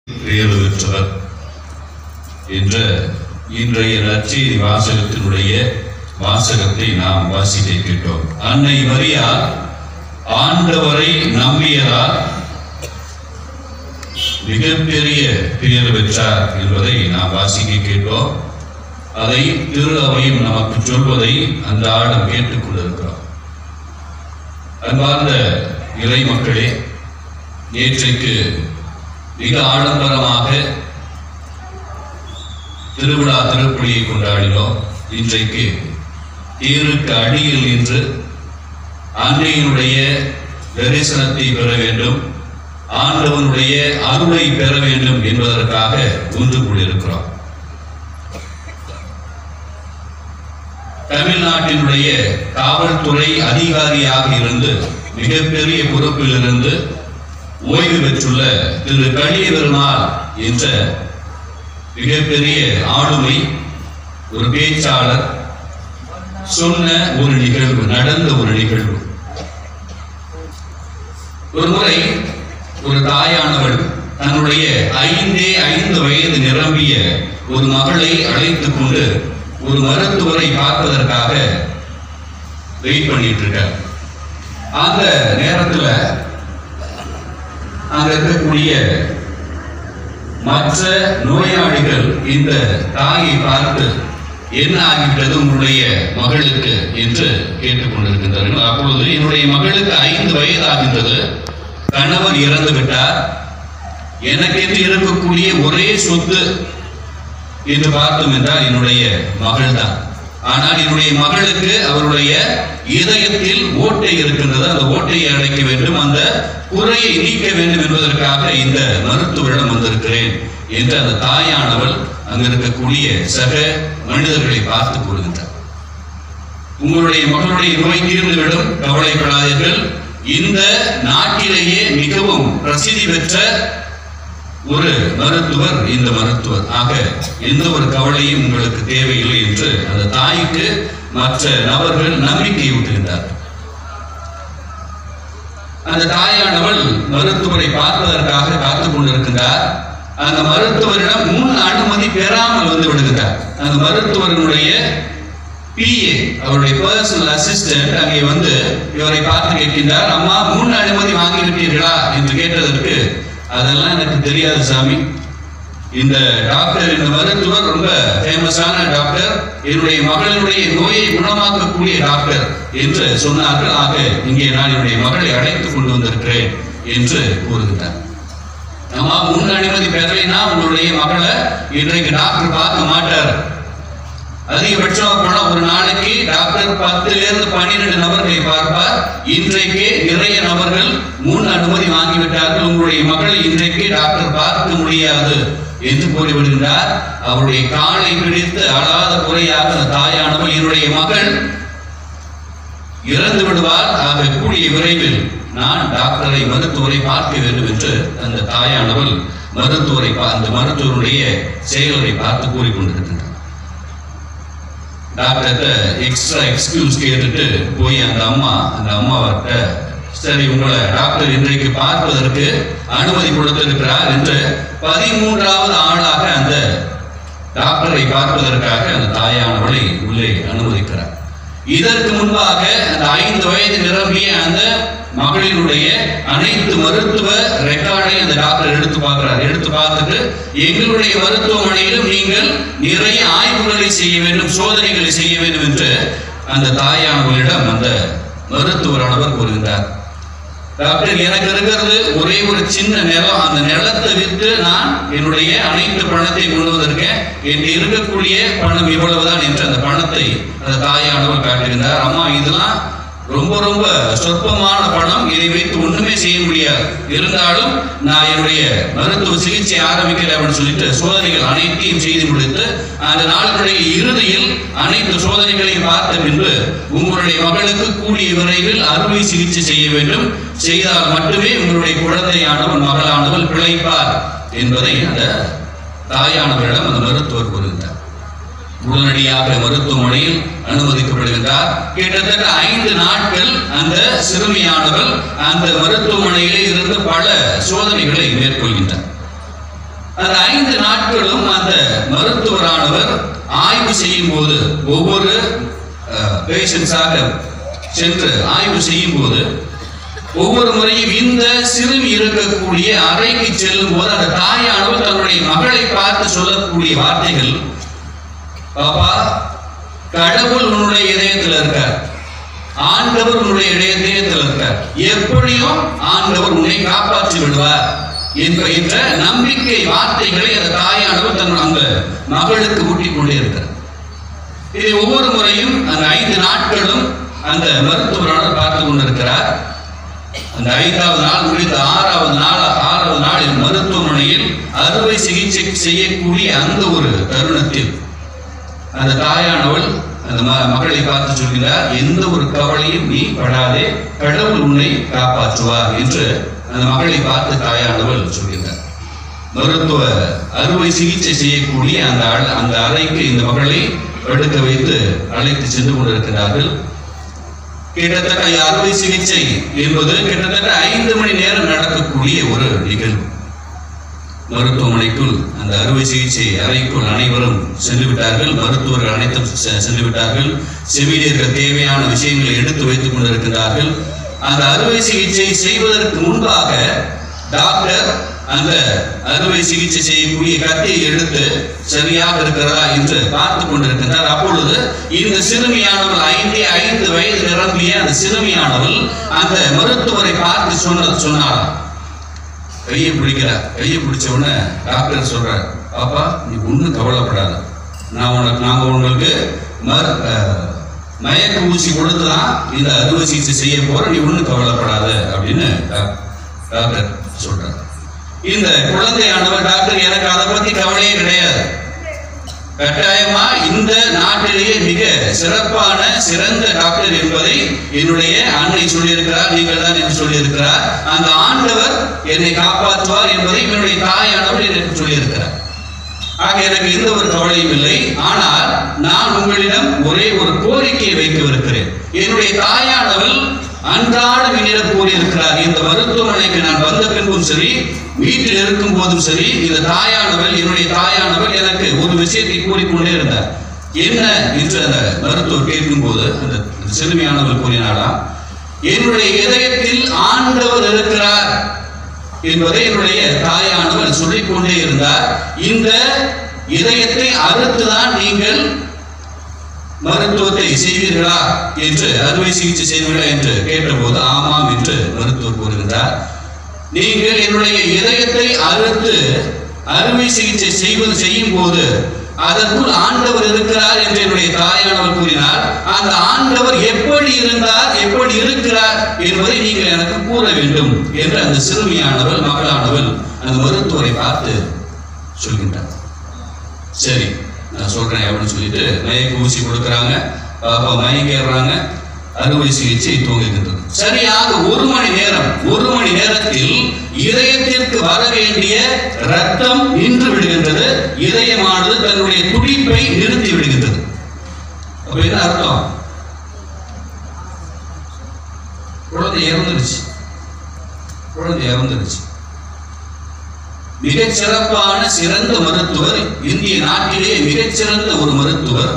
பேறு பெற்றவர் என்ற இன்றைய நற்செய்தி வாசகத்தினுடைய வாசகத்தை நாம் வாசிக்க கேட்டோம் அன்னை மரியா ஆண்டவரை நம்பியதால் மிகப்பெரிய பேர் பெற்றார் என்பதை நாம் வாசிக்க கேட்டோம் அதை திரு அவையும் நமக்கு சொல்வதை அந்த ஆடம் கேட்டுக் கொண்டிருக்கிறோம் அன்பார்ந்த இறை மக்களே நேற்றைக்கு மிக ஆடம்பரமாக திருவிழா திருப்பலியை கொண்டாடினோம் இன்றைக்கு தேருக்கு அடியில் நின்று அன்னையினுடைய தரிசனத்தை பெற வேண்டும் ஆண்டவனுடைய அருளை பெற வேண்டும் என்பதற்காக ஒன்று கூடியிருக்கிறோம் தமிழ்நாட்டினுடைய காவல்துறை அதிகாரியாக இருந்து மிகப்பெரிய பொறுப்பில் இருந்து ஓய்வு பெற்றுள்ள திரு கலிய பெருமாள் என்ற மிகப்பெரிய ஆளுமை ஒரு பேச்சாளர் சொன்ன ஒரு நிகழ்வு நடந்த ஒரு நிகழ்வு ஒரு முறை ஒரு தாயானவள் தன்னுடைய ஐந்தே ஐந்து வயது நிரம்பிய ஒரு மகளை அழைத்துக் கொண்டு ஒரு மருத்துவரை பார்ப்பதற்காக வெயிட் பண்ணிட்டு இருக்கார் அந்த நேரத்துல அங்க இருக்கக்கூடிய மற்ற நோயாளிகள் இந்த தாயை பார்த்து என்ன ஆகிவிட்டது உங்களுடைய மகளுக்கு என்று கேட்டுக்கொண்டிருக்கின்றனர் அப்பொழுது என்னுடைய மகளுக்கு ஐந்து வயது ஆகின்றது கணவர் இறந்து விட்டார் எனக்கென்று இருக்கக்கூடிய ஒரே சொத்து என்று பார்த்தோம் என்றால் என்னுடைய மகள் தான் ஆனால் என்னுடைய மகளுக்கு அவருடைய இதயத்தில் ஓட்டை இருக்கின்றது அந்த ஓட்டையை அடைக்க வேண்டும் அந்த குறையை நீக்க வேண்டும் என்பதற்காக இந்த மருத்துவரிடம் வந்திருக்கிறேன் என்று அந்த தாயானவள் அங்க இருக்கக்கூடிய சக மனிதர்களை பார்த்து கூறுகின்றார் உங்களுடைய மகளுடைய நோய் தீர்ந்துவிடும் கவலைப்படாதீர்கள் இந்த நாட்டிலேயே மிகவும் பிரசித்தி பெற்ற ஒரு மருத்துவர் இந்த மருத்துவர் ஆக எந்த ஒரு கவலையும் உங்களுக்கு தேவையில்லை என்று அந்த தாய்க்கு மற்ற நபர்கள் நம்பிக்கை ஊட்டுகின்றார் அந்த தாயானவள் மருத்துவரை பார்ப்பதற்காக காத்துக் கொண்டிருக்கின்றார் அந்த மருத்துவரிடம் முன் அனுமதி பெறாமல் வந்து விடுகிறார் அந்த மருத்துவரினுடைய பிஏ அவருடைய பர்சனல் அசிஸ்டன்ட் அங்கே வந்து இவரை பார்த்து கேட்கின்றார் அம்மா முன் அனுமதி வாங்கி விட்டீர்களா என்று கேட்டதற்கு அதெல்லாம் எனக்கு தெரியாது சாமி இந்த டாக்டர் இந்த மருத்துவர் ரொம்ப ஃபேமஸான டாக்டர் என்னுடைய மகளினுடைய நோயை குணமாக்கக்கூடிய டாக்டர் என்று சொன்னார்கள் ஆக இங்கே நான் என்னுடைய மகளை அழைத்துக் கொண்டு வந்திருக்கிறேன் என்று கூறுகிறார் அம்மா முன் அனுமதி பெறலைன்னா உங்களுடைய மகளை இன்றைக்கு டாக்டர் பார்க்க மாட்டார் அதிகபட்சம் போனா ஒரு நாளைக்கு டாக்டர் பத்துல இருந்து பன்னிரெண்டு நபர்களை பார்ப்பார் இன்றைக்கு நிறைய நபர்கள் முன் அனுமதி வாங்கிவிட்டார்கள் உங்களுடைய மகளை இன்றைக்கு டாக்டர் பார்க்க முடியாது என்று கூறிவிடுகிறார் அவருடைய காலை பிடித்து அழாத குறையாக அந்த தாயானவள் என்னுடைய மகள் இறந்து விடுவார் ஆக கூடிய விரைவில் நான் டாக்டரை மருத்துவரை பார்க்க வேண்டும் என்று அந்த தாயானவள் மருத்துவரை பா- அந்த மருத்துவருடைய செயல்களை பார்த்து கூறிக்கொண்டிருக்கின்றார் டாக்டர்கிட்ட எக்ஸ்ட்ரா எக்ஸ்கியூஸ் கேட்டுட்டு போய் அந்த அம்மா அந்த அம்மாவர்கிட்ட சரி உங்களை டாக்டர் இன்றைக்கு பார்ப்பதற்கு அனுமதி கொடுத்திருக்கிறார் என்று பதிமூன்றாவது ஆளாக அந்த டாக்டரை பார்ப்பதற்காக அந்த தாயானவளை உள்ளே அனுமதிக்கிறார் இதற்கு முன்பாக அந்த ஐந்து வயது நிரம்பிய அந்த மகளினுடைய அனைத்து மருத்துவ ரெக்கார்டை அந்த டாக்டர் எடுத்து பார்க்கிறார் எடுத்து பார்த்துட்டு எங்களுடைய மருத்துவமனையிலும் நீங்கள் நிறைய ஆய்வுகளை செய்ய வேண்டும் சோதனைகளை செய்ய வேண்டும் என்று அந்த தாயானவர்களிடம் அந்த மருத்துவரானவர் கூறுகின்றார் டாக்டர் எனக்கு இருக்கிறது ஒரே ஒரு சின்ன நிலம் அந்த நிலத்தை விற்று நான் என்னுடைய அனைத்து பணத்தை கொண்டு வந்திருக்கேன் என் இருக்கக்கூடிய பணம் இவ்வளவுதான் என்று அந்த பணத்தை அந்த தாயானவர் காட்டியிருந்தார் அம்மா இதெல்லாம் ரொம்ப ரொம்ப சொற்பமான பணம் இதை வைத்து ஒண்ணுமே செய்ய முடியாது இருந்தாலும் நான் என்னுடைய மருத்துவ சிகிச்சை ஆரம்பிக்கிறேன் அப்படின்னு சொல்லிட்டு சோதனைகள் அனைத்தையும் செய்து முடித்து அந்த நாளுடைய இறுதியில் அனைத்து சோதனைகளையும் பார்த்த பின்பு உங்களுடைய மகளுக்கு கூடிய விரைவில் அறுவை சிகிச்சை செய்ய வேண்டும் செய்தால் மட்டுமே உங்களுடைய குழந்தையானவன் மகளானவள் பிழைப்பார் என்பதை அந்த தாயானவரிடம் அந்த மருத்துவர் கூறுகின்றார் உடனடியாக மருத்துவமனையில் அனுமதிக்கப்படுகின்றார் கிட்டத்தட்ட ஐந்து நாட்கள் அந்த சிறுமியானவள் அந்த மருத்துவமனையிலே இருந்து பல சோதனைகளை மேற்கொள்கின்றார் அந்த ஐந்து நாட்களும் அந்த மருத்துவரானவர் ஆய்வு செய்யும் போது ஒவ்வொரு பேஷன்ஸாக சென்று ஆய்வு செய்யும் போது ஒவ்வொரு முறையும் இந்த சிறுமி இருக்கக்கூடிய அறைக்கு செல்லும் போது அந்த தாயானவர் தன்னுடைய மகளை பார்த்து சொல்லக்கூடிய வார்த்தைகள் பாப்பா கடவுள் உன்னுடைய இதயத்தில் இருக்கார் ஆண்டவர் உன்னுடைய இதய- இதயத்தில் இருக்கார் எப்படியும் ஆண்டவர் உன்னை காப்பாற்றி விடுவார் என்ற என்ற நம்பிக்கை வார்த்தைகளை அந்த தாயானவர் தன் அந்த மகளுக்கு ஊட்டிக் கொண்டே இருக்கிறார் இதை ஒவ்வொரு முறையும் அந்த ஐந்து நாட்களும் அந்த மருத்துவராளர் பார்த்து கொண்டிருக்கிறார் அந்த ஐந்தாவது நாள் முடிந்த ஆறாவது நாள் ஆறாவது நாளில் மருத்துவமனையில் அறுவை சிகிச்சை செய்யக்கூடிய அந்த ஒரு தருணத்தில் அந்த தாயானவள் அந்த ம- மகளை பார்த்து சொல்கிறார் எந்த ஒரு கவலையும் நீ படாதே கடவுள் உன்னை காப்பாற்றுவார் என்று அந்த மகளை பார்த்து தாயானவள் சொல்கிறார் மருத்துவ அறுவை சிகிச்சை செய்யக்கூடிய அந்த ஆள்- அந்த அறைக்கு இந்த மகளை படுக்க வைத்து அழைத்து சென்று கொண்டிருக்கிறார்கள் கிட்டத்தட்ட அறுவை சிகிச்சை என்பது கிட்டத்தட்ட ஐந்து மணி நேரம் நடக்கக்கூடிய ஒரு நிகழ்வு மருத்துவமனைக்குள் அந்த அறுவை சிகிச்சை அறைக்குள் அனைவரும் சென்று விட்டார்கள் மருத்துவர்கள் அனைத்தும் செ- சென்று விட்டார்கள் செவிலியர்கள் தேவையான விஷயங்களை எடுத்து வைத்துக் கொண்டிருக்கிறார்கள் அந்த அறுவை சிகிச்சை செய்வதற்கு முன்பாக டாக்டர் அந்த அறுவை சிகிச்சை செய்யக்கூடிய கத்தியை எடுத்து சரியாக இருக்கிறதா என்று பார்த்து கொண்டிருக்கிறார் அப்பொழுது இந்த சிறுமியானவள் ஐந்தே ஐந்து வயது நிரம்பிய அந்த சிறுமியானவள் அந்த மருத்துவரை பார்த்து சொன்னது சொன்னாராம் கையை பிடிக்கிறார் கையை பிடிச்ச உடனே டாக்டர் சொல்றார் பாப்பா நீ ஒன்றும் கவலைப்படாத நான் உனக்கு நாங்க உங்களுக்கு மரு அஹ், மயக்க ஊசி கொடுத்து தான் இந்த அறுவை சிகிச்சை செய்ய போறோம் நீ ஒன்றும் கவலைப்படாத அப்படின்னு டாக்- டாக்டர் சொல்றார் இந்த குழந்தையானவர் டாக்டர் எனக்கு அதை பத்தி கவலையே கிடையாது கட்டாயமா இந்த நாட்டிலேயே மிக சிறப்பான சிறந்த டாக்டர் என்பதை என்னுடைய அன்னை சொல்லியிருக்கிறார் நீங்கள் தான் என்று சொல்லியிருக்கிறார் அந்த ஆண்டவர் என்னை காப்பாற்றுவார் என்பதை என்னுடைய தாயானவர் எனக்கு சொல்லியிருக்கிறார் ஆக எனக்கு எந்த ஒரு கவலையும் இல்லை ஆனால் நான் உங்களிடம் ஒரே ஒரு கோரிக்கையை வைக்கவிருக்கிறேன் என்னுடைய தாயானவள் அன்றாடம் என்னிடம் கூறியிருக்கிறார் இந்த மருத்துவமனைக்கு நான் வந்த பின்பும் சரி வீட்டில் இருக்கும் போதும் சரி இந்த தாயானவள் என்னுடைய தாயானவள் எனக்கு ஒரு விஷயத்தை கூறிக்கொண்டே இருந்தார் என்ன என்று அந்த மருத்துவர் கேட்கும்போது அந்த சிறுமியானவள் கூறினாலாம் என்னுடைய இதயத்தில் ஆண்டவர் இருக்கிறார் என்பதை என்னுடைய தாயானவர் சொல்லிக் கொண்டே இருந்தார் இந்த இதயத்தை அறுத்துதான் நீங்கள் மருத்துவத்தை செய்வீர்களா என்று அறுவை சிகிச்சை செய்வீர்களா என்று கேட்டபோது ஆமாம் என்று மருத்துவர் கூறுகிறார் நீங்கள் என்னுடைய இதயத்தை அறுத்து அறுவை சிகிச்சை செய்வது செய்யும் போது அதற்குள் ஆண்டவர் இருக்கிறார் என்று என்னுடைய தாயானவர் கூறினார் அந்த ஆண்டவர் எப்படி இருந்தார் எப்படி இருக்கிறார் என்பதை நீங்கள் எனக்கு கூற வேண்டும் என்று அந்த சிறுமியானவள் மகளானவள் அந்த மருத்துவரை பார்த்து சொல்கின்றார் சரி நான் சொல்றேன் அப்படின்னு சொல்லிட்டு மயக்க ஊசி கொடுக்குறாங்க பாப்பா மயங்கிடுறாங்க அறுவை சிகிச்சை துவங்குகின்றது சரியாக ஒரு மணி நேரம் ஒரு மணி நேரத்தில் இதயத்திற்கு வர வேண்டிய ரத்தம் நின்று விடுகின்றது இதயமானது தன்னுடைய துடிப்பை நிறுத்தி விடுகின்றது அப்ப என்ன அர்த்தம் குழந்தை இறந்துருச்சு குழந்தை இறந்துருச்சு மிகச் சிறப்பான சிறந்த மருத்துவர் இந்திய நாட்டிலே மிகச் சிறந்த ஒரு மருத்துவர்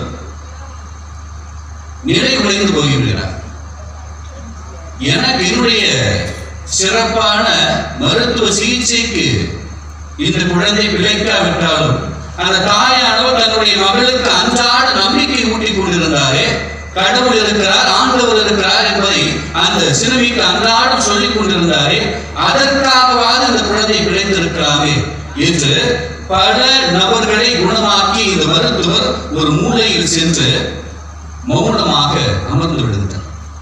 நிலை குலைந்து போகின்றார் எனக்கு என்னுடைய சிறப்பான மருத்துவ சிகிச்சைக்கு இந்த குழந்தை பிழைக்காவிட்டாலும் அந்த தாயானவர் தன்னுடைய மகளுக்கு அன்றாட நம்பிக்கை ஊட்டிக் கொண்டிருந்தாரே கடவுள் இருக்கிறார் ஆண்டவர் இருக்கிறார் என்பதை அந்த சிறுமிக்கு அன்றாடம் சொல்லிக் கொண்டிருந்தாரே அதற்காகவாது இந்த குழந்தை பிழைத்திருக்கலாமே என்று பல நபர்களை குணமாக்கி இந்த மருத்துவர் ஒரு மூலையில் சென்று மௌனமாக அமர்ந்து விடுகின்றார்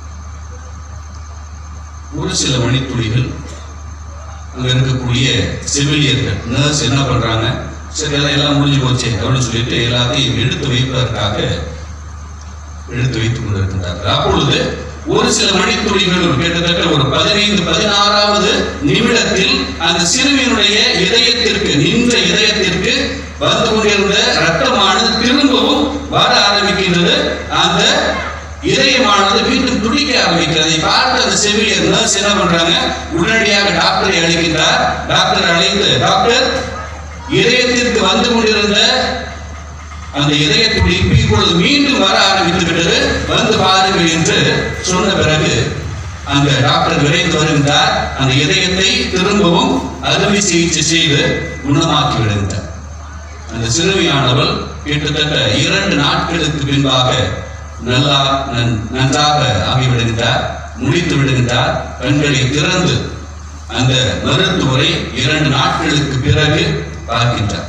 ஒரு சில மணித்துளிகள் அங்க இருக்கக்கூடிய செவிலியர்கள் நர்ஸ் என்ன பண்றாங்க சரி எல்லாம் எல்லாம் முடிஞ்சு போச்சு அப்படின்னு சொல்லிட்டு எல்லாத்தையும் எடுத்து வைப்பதற்காக எடுத்து வைத்துக் கொண்டிருக்கின்றார்கள் அப்பொழுது ஒரு சில மணித்துளிகள் கிட்டத்தட்ட ஒரு பதினைந்து பதினாறாவது நிமிடத்தில் அந்த சிறுமியினுடைய இதயத்திற்கு நின்ற இதயத்திற்கு வந்து கொண்டிருந்த ரத்தமானது திரும்பவும் வர ஆரம்பிக்கின்றது அந்த இதயமானது மீண்டும் துடிக்க ஆரம்பிக்கிறது அதை பார்த்து அந்த செவிலியர் நர்ஸ் என்ன பண்றாங்க உடனடியாக டாக்டரை அழைக்கின்றார் டாக்டர் அழைத்து டாக்டர் இதயத்திற்கு வந்து கொண்டிருந்த அந்த இதய துடிப்பு இப்பொழுது மீண்டும் வர ஆரம்பித்து விட்டது வந்து பாருங்கள் என்று சொன்ன பிறகு அந்த டாக்டர் விரைந்து வருகின்றார் அந்த இதயத்தை திரும்பவும் அறுவை சிகிச்சை செய்து குணமாக்கி விடுகின்றார் அந்த சிறுமியானவள் கிட்டத்தட்ட இரண்டு நாட்களுக்கு பின்பாக நல்லா நன்- நன்றாக ஆகிவிடுகின்றார் முடித்து விடுகின்றார் கண்களை திறந்து அந்த மருத்துவரை இரண்டு நாட்களுக்கு பிறகு பார்க்கின்றார்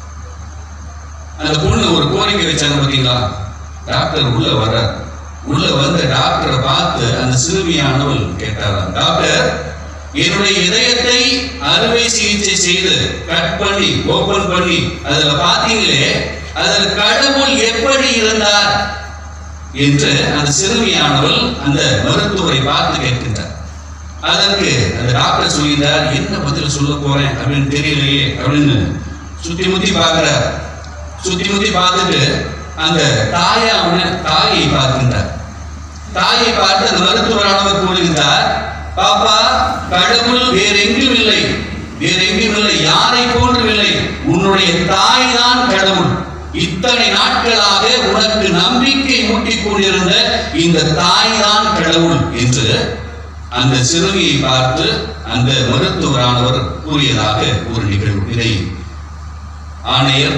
அந்த பொண்ணு ஒரு கோரிக்கை வச்சாங்க பார்த்தீங்களா டாக்டர் உள்ள வர்றார் உள்ள வந்த டாக்டரை பார்த்து அந்த சிறுமியானவள் கேட்டாராம் டாக்டர் என்னுடைய இதயத்தை அறுவை சிகிச்சை செய்து கட் பண்ணி ஓபன் பண்ணி அதுல பாத்தீங்களே அதில் கடவுள் எப்படி இருந்தார் என்று அந்த சிறுமியானவள் அந்த மருத்துவரை பார்த்து கேட்கின்றார் அதற்கு அந்த டாக்டர் சொல்கிறார் என்ன பதில் சொல்ல போறேன் அப்படின்னு தெரியலையே அப்படின்னு சுத்தி முத்தி பார்க்கிறார் சுத்தி முத்தி பார்த்துட்டு அந்த தாயான தாயை பார்க்கின்றார் தாயை பார்த்து அந்த மருத்துவரானவர் கூறுகிறார் பாப்பா கடவுள் வேற எங்கும் இல்லை வேற எங்கும் இல்லை யாரை போன்றும் இல்லை உன்னுடைய தாய் தான் கடவுள் இத்தனை நாட்களாக உனக்கு நம்பிக்கை ஊட்டிக் கொண்டிருந்த இந்த தாய் தான் கடவுள் என்று அந்த சிறுமியை பார்த்து அந்த மருத்துவரானவர் கூறியதாக ஒரு நிகழ்வு இதை ஆணையர்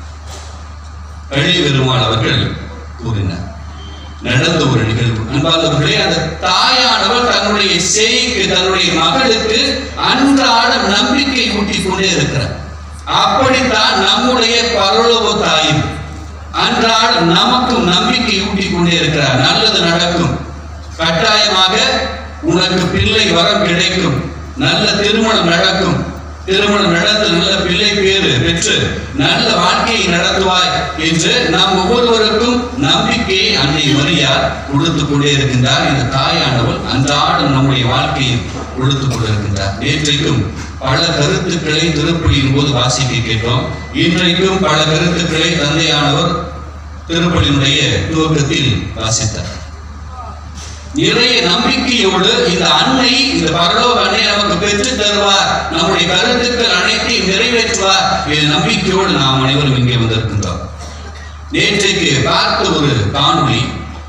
கழி பெருமாள் அவர்கள் கூறினார் நடந்த ஒரு நிகழ்வு அன்பார்ந்தவர்களே அந்த தாயானவர் தன்னுடைய சேய்க்கு தன்னுடைய மகளுக்கு அன்றாடம் நம்பிக்கை ஊட்டிக் கொண்டே இருக்கிறார் அப்படித்தான் நம்முடைய பரலோக தாயும் அன்றாடம் நமக்கும் நம்பிக்கை ஊட்டிக் கொண்டே இருக்கிறார் நல்லது நடக்கும் கட்டாயமாக உனக்கு பிள்ளை வரம் கிடைக்கும் நல்ல திருமணம் நடக்கும் திருமணம் நடந்து நல்ல பிள்ளை பேரு பெற்று நல்ல வாழ்க்கையை நடத்துவாய் என்று நாம் ஒவ்வொருவருக்கும் நம்பிக்கையை அன்னை மரியார் கொடுத்து கொண்டே இருக்கின்றார் இந்த தாயானவள் அன்றாடம் நம்முடைய வாழ்க்கையில் கொடுத்து கொண்டிருக்கின்றார் நேற்றைக்கும் பல கருத்துக்களை திருப்பலியின் போது வாசிக்க கேட்டோம் இன்றைக்கும் பல கருத்துக்களை தந்தையானவர் திருப்பலியினுடைய துவக்கத்தில் வாசித்தார் நிறைய நம்பிக்கையோடு இந்த அன்னை இந்த பரலோக அன்னை நமக்கு பெற்று தருவார் நம்முடைய கருத்துக்கள் அனைத்தையும் நிறைவேற்றுவார் என்ற நம்பிக்கையோடு நாம் அனைவரும் இங்கே வந்திருக்கின்றோம் நேற்றைக்கு பார்த்த ஒரு காணொளி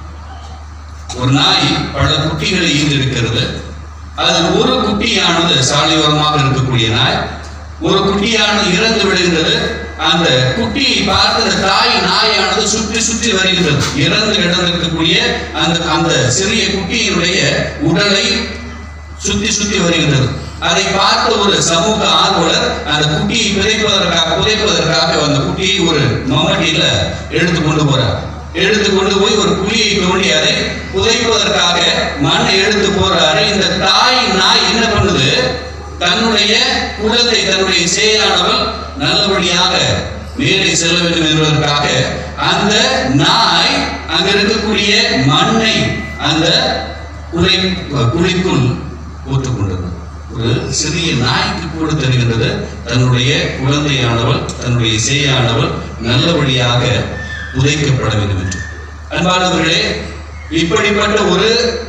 ஒரு நாய் பல குட்டிகளை ஈந்திருக்கிறது அதில் ஒரு குட்டியானது சாலையோரமாக இருக்கக்கூடிய நாய் ஒரு குட்டியானது இறந்து விடுகிறது அந்த குட்டியை பார்த்து அந்த தாய் நாயானது சுற்றி சுற்றி வருகிறது இறந்து கிடந்திருக்கக்கூடிய அந்த அந்த சிறிய குட்டியினுடைய உடலை சுத்தி சுத்தி வருகிறது அதை பார்த்த ஒரு சமூக ஆர்வலர் அந்த குட்டியை புதைப்பதற்காக புதைப்பதற்காக அந்த குட்டியை ஒரு மம்மட்டியில எடுத்து கொண்டு போறார் எடுத்து கொண்டு போய் ஒரு குழியை தோண்டி அதை புதைப்பதற்காக மண்ணை எடுத்து போறாரு இந்த தாய் நாய் என்ன பண்ணுது தன்னுடைய குலத்தை தன்னுடைய செயலானவள் நல்லபடியாக மேலே செல்ல வேண்டும் என்பதற்காக அந்த நாய் அங்க இருக்கக்கூடிய மண்ணை அந்த குலை குழிக்குள் போட்டுக்கொண்டது ஒரு சிறிய நாய்க்கு கூட தெரிகின்றது தன்னுடைய குழந்தையானவள் தன்னுடைய சேயானவள் நல்லபடியாக புதைக்கப்பட வேண்டும் என்று அன்பானவர்களே இப்படிப்பட்ட ஒரு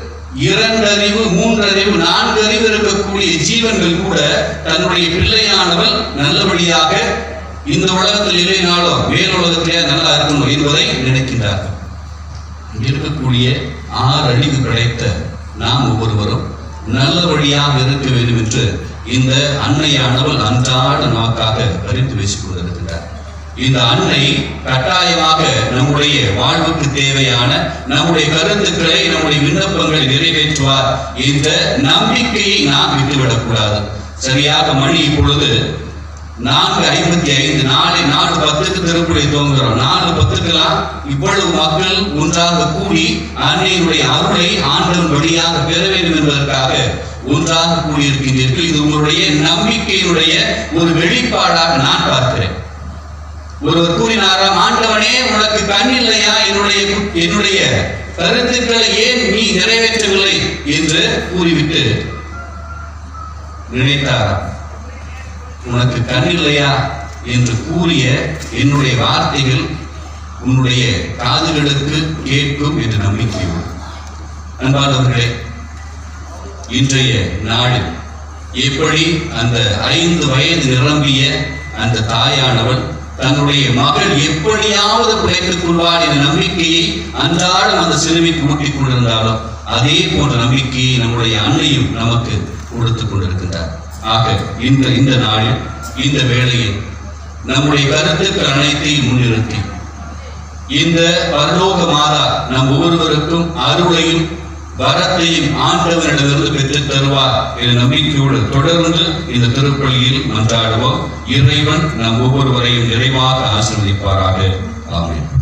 இரண்டறிவு மூன்றறிவு நான்கு அறிவு இருக்கக்கூடிய ஜீவன்கள் கூட தன்னுடைய பிள்ளையானவள் நல்லபடியாக இந்த உலகத்தில் இல்லைனாலும் மேல் உலகத்திலே நல்லா இருக்கணும் என்பதை நினைக்கின்றார்கள் இங்க இருக்கக்கூடிய ஆறு அறிவு கிடைத்த நாம் ஒவ்வொருவரும் நல்ல வழியாக இருக்க வேண்டும் என்று இந்த அன்னையானவள் அன்றாட நமக்காக பரிந்து பேசிக் கொண்டிருக்கின்றார் இந்த அன்னை கட்டாயமாக நம்முடைய வாழ்வுக்கு தேவையான நம்முடைய கருத்துக்களை நம்முடைய விண்ணப்பங்களை நிறைவேற்றுவார் இந்த நம்பிக்கையை நாம் விட்டுவிடக்கூடாது சரியாக மணி இப்பொழுது நான்கு ஐம்பத்தி ஐந்து நாளை நாலு பத்துக்கு திருப்பலி துவங்குகிறோம் நாலு பத்துக்கெல்லாம் இவ்வளவு மக்கள் ஒன்றாக கூடி அன்னையினுடைய அருளை ஆண்டவன் வழியாக பெற வேண்டும் என்பதற்காக ஒன்றாக கூடியிருக்கின்றீர்கள் இது உங்களுடைய நம்பிக்கையினுடைய ஒரு வெளிப்பாடாக நான் பார்க்கிறேன் ஒருவர் கூறினாராம் ஆண்டவனே உனக்கு கண் இல்லையா என்னுடைய கு- என்னுடைய கருத்துக்களை ஏன் நீ நிறைவேற்றவில்லை என்று கூறிவிட்டு நினைத்தாராம் உனக்கு கண் இல்லையா என்று கூறிய என்னுடைய வார்த்தைகள் உன்னுடைய காதுகளுக்கு கேட்கும் என்று நம்பிக்கையோடு அன்பானவர்களே இன்றைய நாடு எப்படி அந்த ஐந்து வயது நிரம்பிய அந்த தாயானவள் தன்னுடைய மகள் எப்படியாவது பிழைத்துக் கொள்வார் என்ற நம்பிக்கையை அன்றாடம் அந்த சிறுமிக்கு ஊட்டிக் கொண்டிருந்தாலும் அதே போன்ற நம்பிக்கையை நம்முடைய அன்னையும் நமக்கு கொடுத்துக் கொண்டிருக்கின்றார் ஆக இந்த இந்த நாளில் இந்த வேளையில் நம்முடைய கருத்துக்கள் அனைத்தையும் முன்னிறுத்தி இந்த பரலோக மாதா நம் ஒவ்வொருவருக்கும் அருளையும் வரத்தையும் ஆண்டவனிடமிருந்து பெற்றுத் தருவார் என்ற நம்பிக்கையோடு தொடர்ந்து இந்த திருப்பலியில் மன்றாடுவோம் இறைவன் நம் ஒவ்வொருவரையும் நிறைவாக ஆசீர்வதிப்பாராக ஆமென்